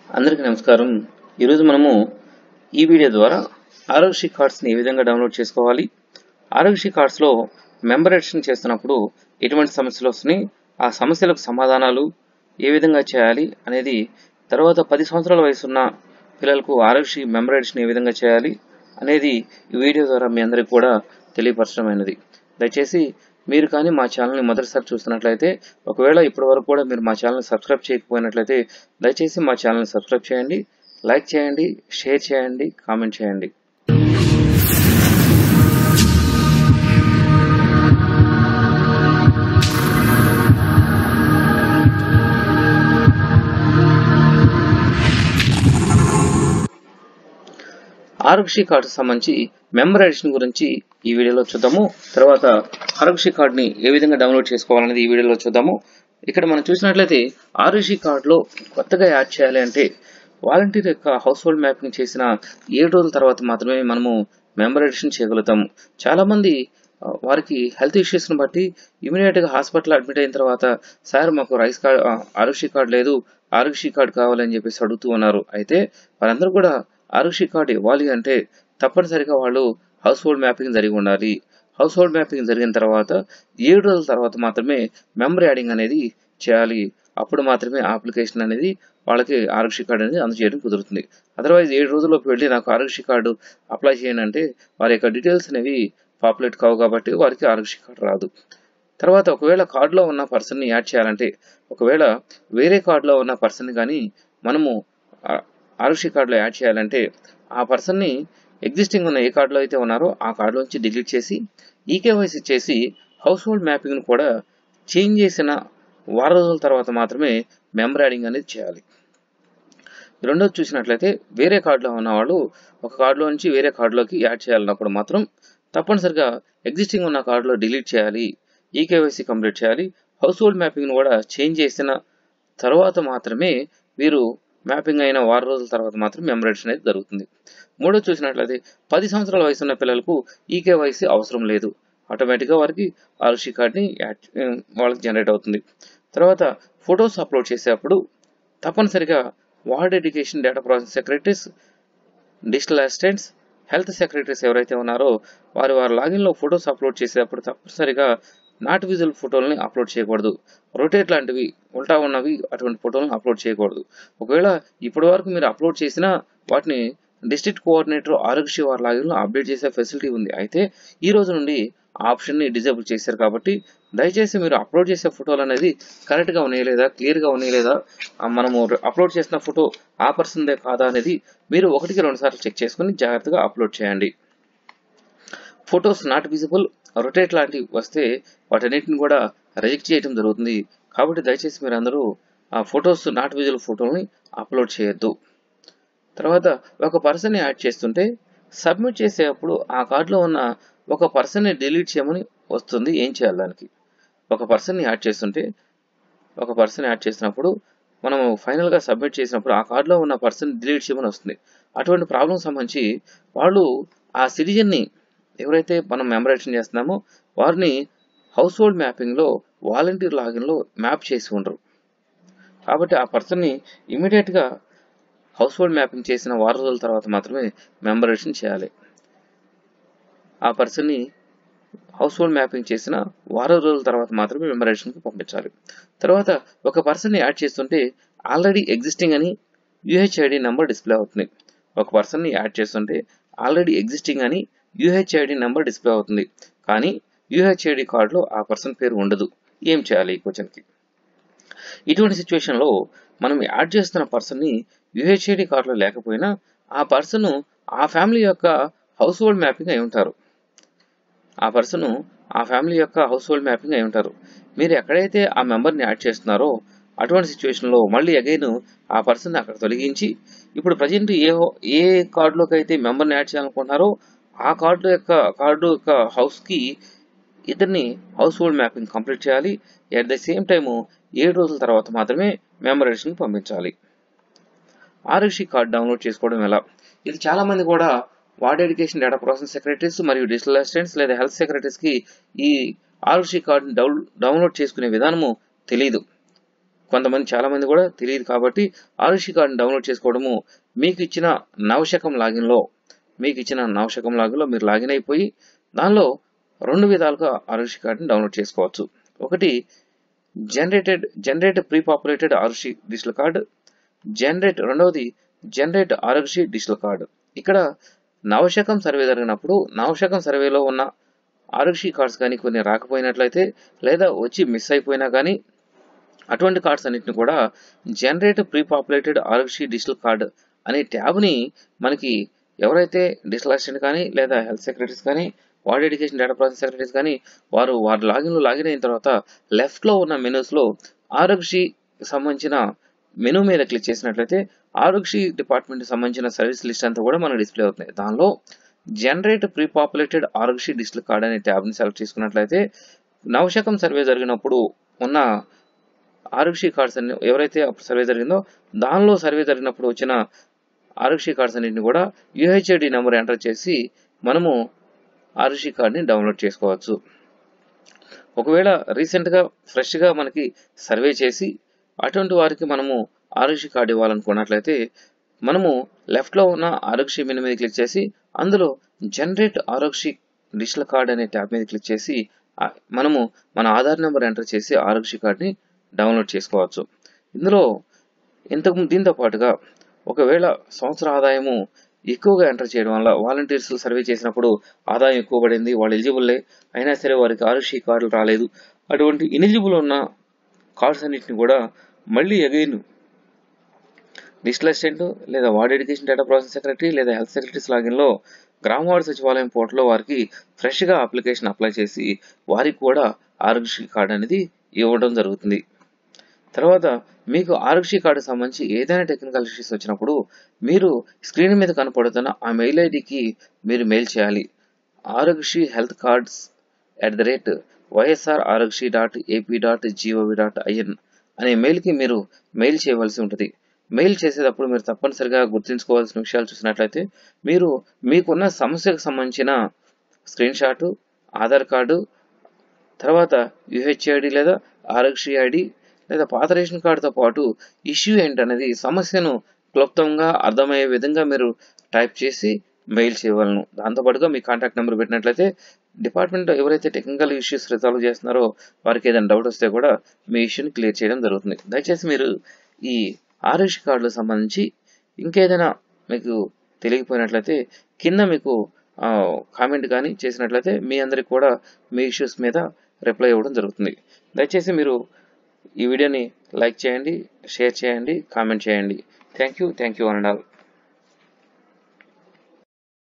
అందరికీ నమస్కారం ఈరోజు మనము ఈ వీడియో ద్వారా ఆరోగ్యశ్రీ కార్డ్స్ని ఏ విధంగా డౌన్లోడ్ చేసుకోవాలి ఆరోగ్యశ్రీ కార్డ్స్లో మెంబరేషన్ చేస్తున్నప్పుడు ఎటువంటి సమస్యలు వస్తున్నాయి ఆ సమస్యలకు సమాధానాలు ఏ విధంగా చేయాలి అనేది తర్వాత పది సంవత్సరాల వయసున్న పిల్లలకు ఆరోగ్యశ్రీ మెంబరేషన్ ఏ విధంగా చేయాలి అనేది ఈ వీడియో ద్వారా మీ అందరికీ కూడా తెలియపరచడమైనది దయచేసి మీరు కానీ మా ఛానల్ని మొదటిసారి చూస్తున్నట్లయితే ఒకవేళ ఇప్పటి వరకు కూడా మీరు మా ఛానల్ని సబ్స్క్రైబ్ చేయకపోయినట్లయితే దయచేసి మా ఛానల్ని సబ్స్క్రైబ్ చేయండి లైక్ చేయండి షేర్ చేయండి కామెంట్ చేయండి ఆరోగ్యశ్రీ కార్డు సంబంధించి మెంబర్ ఎడిషన్ గురించి ఈ వీడియోలో చూద్దాము తర్వాత ఆరోగ్యశ్రీ కార్డుని ఏ విధంగా డౌన్లోడ్ చేసుకోవాలనేది ఈ వీడియోలో చూద్దాము ఇక్కడ మనం చూసినట్లయితే ఆరోగ్యశ్రీ కార్డులో కొత్తగా యాడ్ చేయాలి అంటే వాలంటీర్ యొక్క హౌస్ హోల్డ్ మ్యాపింగ్ చేసిన ఏడు రోజుల తర్వాత మాత్రమే మనము మెంబర్ ఎడిషన్ చేయగలుగుతాము చాలా మంది ఆ, వారికి హెల్త్ ఇష్యూస్ని బట్టి ఇమీడియట్గా హాస్పిటల్ అడ్మిట్ అయిన తర్వాత సార్ మాకు రైస్ కార్డ్ ఆ, ఆరోగ్యశ్రీ కార్డు లేదు ఆరోగ్యశ్రీ కార్డు కావాలని చెప్పేసి అడుగుతూ ఉన్నారు అయితే వారందరూ కూడా ఆరోగ్యశ్రీ కార్డు ఇవ్వాలి అంటే తప్పనిసరిగా వాళ్ళు హౌస్ హోల్డ్ మ్యాపింగ్ జరిగి ఉండాలి హౌస్ హోల్డ్ మ్యాపింగ్ జరిగిన తర్వాత ఏడు రోజుల తర్వాత మాత్రమే మెంబర్ యాడింగ్ అనేది చేయాలి అప్పుడు మాత్రమే అప్లికేషన్ అనేది వాళ్ళకి ఆరోగ్యశ్రీ కార్డు అనేది అందజేయడం కుదురుతుంది అదర్వైజ్ ఏడు రోజుల్లోకి వెళ్ళి నాకు ఆరోగ్యశ్రీ కార్డు అప్లై చేయండి అంటే వారి యొక్క డీటెయిల్స్ అనేవి పాపులేట్ కావు కాబట్టి వారికి ఆరోగ్యశ్రీ కార్డు రాదు తర్వాత ఒకవేళ కార్డులో ఉన్న పర్సన్ని యాడ్ చేయాలంటే ఒకవేళ వేరే కార్డులో ఉన్న పర్సన్ కానీ మనము ఆ, ఆరోగ్యశ్రీ కార్డులో యాడ్ చేయాలంటే ఆ పర్సన్ని ఎగ్జిస్టింగ్ ఉన్న ఏ కార్డులో అయితే ఉన్నారో ఆ కార్డులోంచి డిలీట్ చేసి ఈకేవైసీ చేసి హౌస్ హోల్డ్ మ్యాపింగ్ను కూడా చేంజ్ చేసిన వారం రోజుల తర్వాత మాత్రమే మెంబర్ యాడింగ్ అనేది చేయాలి రెండోది చూసినట్లయితే వేరే కార్డులో ఉన్న వాళ్ళు ఒక కార్డులో నుంచి వేరే కార్డులోకి యాడ్ చేయాలన్నప్పుడు మాత్రం తప్పనిసరిగా ఎగ్జిస్టింగ్ ఉన్న కార్డులో డిలీట్ చేయాలి ఈకేవైసీ కంప్లీట్ చేయాలి హౌస్ హోల్డ్ మ్యాపింగ్ను కూడా చేంజ్ చేసిన తర్వాత మాత్రమే వీరు మ్యాపింగ్ అయిన వారం రోజుల తర్వాత మాత్రం మెంబరేషన్ అనేది జరుగుతుంది మూడో చూసినట్లయితే పది సంవత్సరాల వయసు ఉన్న పిల్లలకు ఈకేవైసీ అవసరం లేదు ఆటోమేటిక్గా వారికి ఆర్సీ కార్డ్ని యాడ్ వాళ్ళకి జనరేట్ అవుతుంది తర్వాత ఫొటోస్ అప్లోడ్ చేసేటప్పుడు తప్పనిసరిగా ward education data process secretaries digital assistants health secretaries ఎవరైతే ఉన్నారో వారు వారి లాగిన్లో ఫొటోస్ అప్లోడ్ చేసేటప్పుడు తప్పనిసరిగా నాట్ విజువల్ ఫోటోలని అప్లోడ్ చేయకూడదు రొటేట్ లాంటివి ఉల్టా ఉన్నవి అటువంటి ఫోటోలను అప్లోడ్ చేయకూడదు ఒకవేళ ఇప్పటి వరకు మీరు అప్లోడ్ చేసినా వాటిని డిస్ట్రిక్ట్ కోఆర్డినేటర్ ఆరోగ్య వారి లాగిన్లో అప్డేట్ చేసే ఫెసిలిటీ ఉంది అయితే ఈ రోజు నుండి ఆ ఆప్షన్ని డిజేబుల్ చేశారు కాబట్టి దయచేసి మీరు అప్లోడ్ చేసే ఫోటోలు అనేది కరెక్ట్గా ఉన్నాయి లేదా క్లియర్గా ఉన్నాయి లేదా ఆ, మనము అప్లోడ్ చేసిన ఫోటో ఆ పర్సన్దే కాదా అనేది మీరు ఒకటికి రెండు సార్లు చెక్ చేసుకుని జాగ్రత్తగా అప్లోడ్ చేయండి ఫొటోస్ నాట్ విజిబుల్ రొటేట్ లాంటివి వస్తే వాటన్నిటిని కూడా రిజెక్ట్ చేయడం జరుగుతుంది కాబట్టి దయచేసి మీరు అందరూ ఆ ఫొటోస్ నాట్ విజిబుల్ ఫోటోని అప్లోడ్ చేయొద్దు తర్వాత ఒక పర్సన్ని యాడ్ చేస్తుంటే సబ్మిట్ చేసేటప్పుడు ఆ కార్డులో ఉన్న ఒక పర్సన్ని డిలీట్ చేయమని వస్తుంది ఏం చేయాలి దానికి ఒక పర్సన్ని యాడ్ చేస్తుంటే ఒక పర్సన్ యాడ్ చేసినప్పుడు మనము ఫైనల్గా సబ్మిట్ చేసినప్పుడు ఆ కార్డులో ఉన్న పర్సన్ డిలీట్ చేయమని వస్తుంది అటువంటి ప్రాబ్లం సంబంధించి వాళ్ళు ఆ సిటిజన్ని ఎవరైతే మనం మెంబరేషన్ చేస్తున్నామో వారిని హౌస్ హోల్డ్ మ్యాపింగ్లో వాలంటీర్ లాగిన్లో మ్యాప్ చేసి ఉండరు కాబట్టి ఆ పర్సన్ని ఇమీడియట్గా హౌస్ హోల్డ్ మ్యాపింగ్ చేసిన వారం రోజుల తర్వాత మాత్రమే మెంబరేషన్ చేయాలి ఆ పర్సన్ని హౌస్ హోల్డ్ మ్యాపింగ్ చేసిన వారం రోజుల తర్వాత మాత్రమే మెంబరేషన్కి పంపించాలి తర్వాత ఒక పర్సన్ని యాడ్ చేస్తుంటే ఆల్రెడీ ఎగ్జిస్టింగ్ అని యూహెచ్ఐడి నెంబర్ డిస్ప్లే అవుతుంది ఒక పర్సన్ని యాడ్ చేస్తుంటే ఆల్రెడీ ఎగ్జిస్టింగ్ అని యూహెచ్ఐడి నెంబర్ డిస్ప్లే అవుతుంది కానీ యూహెచ్ఐడి కార్డులో ఆ పర్సన్ పేరు ఉండదు ఏం చేయాలి ఈ క్వశ్చన్కి ఇటువంటి సిచ్యువేషన్లో మనం యాడ్ చేస్తున్న పర్సన్ని యూహెచ్ఐడి కార్డులో లేకపోయినా ఆ పర్సన్ ఆ ఫ్యామిలీ యొక్క హౌస్ హోల్డ్ మ్యాపింగ్ అయి ఉంటారు ఆ పర్సన్ ఆ ఫ్యామిలీ యొక్క హౌస్ హోల్డ్ మ్యాపింగ్ అయి ఉంటారు మీరు ఎక్కడైతే ఆ మెంబర్ని యాడ్ చేస్తున్నారో అటువంటి సిచ్యువేషన్లో మళ్ళీ అగైన్ ఆ పర్సన్ అక్కడ తొలగించి ఇప్పుడు ప్రజెంట్ ఏ హో- ఏ కార్డులోకి అయితే మెంబర్ని యాడ్ చేయాలనుకుంటున్నారో ఆ కార్డు యొక్క కార్డు యొక్క హౌస్కి ఇద్దరిని హౌస్ హోల్డ్ మ్యాపింగ్ కంప్లీట్ చేయాలి ఎట్ ద సేమ్ టైము ఏడు రోజుల తర్వాత మాత్రమే మెంబరేషన్కి పంపించాలి ఆర్ఎస్సీ కార్డ్ డౌన్లోడ్ చేసుకోవడం ఎలా ఇది చాలా మంది కూడా ward education data process secretaries మరియు డిజిటల్ అసిస్టెంట్స్ లేదా హెల్త్ సెక్రటరీస్కి ఈ ఆర్ఎస్సీ కార్డుని డౌన్ డౌన్లోడ్ చేసుకునే విధానము తెలియదు కొంతమంది చాలా మంది కూడా తెలియదు కాబట్టి ఆరుషి కార్డుని డౌన్లోడ్ చేసుకోవడము మీకు ఇచ్చిన నవశకం లాగిన్లో మీకు ఇచ్చిన నవశకం లాగిన్లో మీరు లాగిన్ అయిపోయి దానిలో రెండు విధాలుగా ఆరుషి కార్డుని డౌన్లోడ్ చేసుకోవచ్చు ఒకటి జనరేటెడ్ జనరేట్ ప్రీ పాపులేటెడ్ ఆరుషి డిజిటల్ కార్డ్ జనరేట్ రెండవది జనరేట్ ఆరుషి డిజిటల్ కార్డ్ ఇక్కడ నవశకం సర్వే జరిగినప్పుడు నవశకం సర్వేలో ఉన్న ఆరుషి కార్డ్స్ కానీ కొన్ని రాకపోయినట్లయితే లేదా వచ్చి మిస్ అయిపోయినా కానీ అటువంటి కార్డ్స్ అన్నింటిని కూడా generate pre populated Aarogyasri digital card అనే ట్యాబ్ని మనకి ఎవరైతే డిజిటల్ అసిస్టెంట్ కానీ లేదా హెల్త్ సెక్రటరీస్ కానీ ward education data process secretaries కానీ వారు వారి లాగిన్లో లాగిన్ అయిన తర్వాత లెఫ్ట్లో ఉన్న మెనూస్లో ఆరోగ్యశ్రీ సంబంధించిన మెనూ మీద క్లిక్ చేసినట్లయితే ఆరోగ్యశ్రీ డిపార్ట్మెంట్కి సంబంధించిన సర్వీస్ లిస్ట్ అంతా కూడా మనకు డిస్ప్లే అవుతుంది దానిలో generate pre populated Aarogyasri digital card అనే ట్యాబ్ని సెలెక్ట్ చేసుకున్నట్లయితే నవశకం సర్వే జరిగినప్పుడు ఉన్న ఆరోగ్యశ్రీ కార్డ్స్ అన్ని ఎవరైతే అప్పుడు సర్వే జరిగిందో దానిలో సర్వే జరిగినప్పుడు వచ్చిన ఆరోగ్యశ్రీ కార్డ్స్ అన్నింటిని కూడా యూహెచ్ఐడి నెంబర్ ఎంటర్ చేసి మనము ఆరోగ్యశ్రీ కార్డ్ని డౌన్లోడ్ చేసుకోవచ్చు ఒకవేళ రీసెంట్గా ఫ్రెష్గా మనకి సర్వే చేసి అటువంటి వారికి మనము ఆరోగ్యశ్రీ కార్డు ఇవ్వాలనుకున్నట్లయితే మనము లెఫ్ట్లో ఉన్న ఆరోగ్యశ్రీ మెనూ మీద క్లిక్ చేసి అందులో జనరేట్ ఆరోగ్యశ్రీ డిజిటల్ కార్డ్ అనే ట్యాబ్ మీద క్లిక్ చేసి ఆ, మనము మన ఆధార్ నెంబర్ ఎంటర్ చేసి ఆరోగ్యశ్రీ కార్డ్ని డౌన్లోడ్ చేసుకోవచ్చు ఇందులో ఇంతకు దీంతో పాటుగా ఒకవేళ సంవత్సర ఆదాయము ఎక్కువగా ఎంటర్ చేయడం వల్ల వాలంటీర్స్ సర్వే చేసినప్పుడు ఆదాయం ఎక్కువ పడింది వాళ్ళు ఎలిజిబుల్లే అయినా సరే వారికి ఆరుషి కార్డులు రాలేదు అటువంటి ఇనిజిబుల్ ఉన్న కార్డ్స్ అన్నింటిని కూడా మళ్ళీ అగైన్ డిజిటల్ అసిస్టెంట్ లేదా ward education data process secretary లేదా హెల్త్ సెక్రటరీస్ లాగిన్లో గ్రామ వార్డు సచివాలయం పోర్టల్లో వారికి ఫ్రెష్గా అప్లికేషన్ అప్లై చేసి వారికి కూడా ఆరోగ్యశ్రీ కార్డు అనేది ఇవ్వడం జరుగుతుంది తర్వాత మీకు ఆరోగ్యశ్రీ కార్డు సంబంధించి ఏదైనా టెక్నికల్ ఇష్యూస్ వచ్చినప్పుడు మీరు స్క్రీన్ మీద కనపడుతున్న ఆ మెయిల్ ఐడికి మీరు మెయిల్ చేయాలి Aarogyasri health cards at the rate YSR Aarogyasri dot AP dot GOV dot IN అనే మెయిల్కి మీరు మెయిల్ చేయవలసి ఉంటుంది మెయిల్ చేసేటప్పుడు మీరు తప్పనిసరిగా గుర్తుంచుకోవాల్సిన విషయాలు చూసినట్లయితే మీరు మీకున్న సమస్యకు సంబంధించిన స్క్రీన్ షాటు ఆధార్ కార్డు తర్వాత యుహెచ్ఐడి లేదా ఆరోగ్యశ్రీ ఐడి లేదా పాత రేషన్ కార్డుతో పాటు ఇష్యూ ఏంటనేది సమస్యను క్లుప్తంగా అర్థమయ్యే విధంగా మీరు టైప్ చేసి మెయిల్ చేయవలను దాంతోపాటుగా మీ కాంటాక్ట్ నెంబర్ పెట్టినట్లయితే డిపార్ట్మెంట్ ఎవరైతే టెక్నికల్ ఇష్యూస్ రిజాల్వ్ చేస్తున్నారో వారికి ఏదైనా డౌట్ వస్తే కూడా మీ ఇష్యూని క్లియర్ చేయడం జరుగుతుంది దయచేసి మీరు ఈ ఆరోగ్య కార్డులకు సంబంధించి ఇంకేదైనా మీకు తెలియకపోయినట్లయితే కింద మీకు కామెంట్ కానీ చేసినట్లయితే మీ అందరికి కూడా మీ ఇష్యూస్ మీద రిప్లై ఇవ్వడం జరుగుతుంది దయచేసి మీరు ఈ వీడియోని లైక్ చేయండి షేర్ చేయండి కామెంట్ చేయండి thank you thank you and all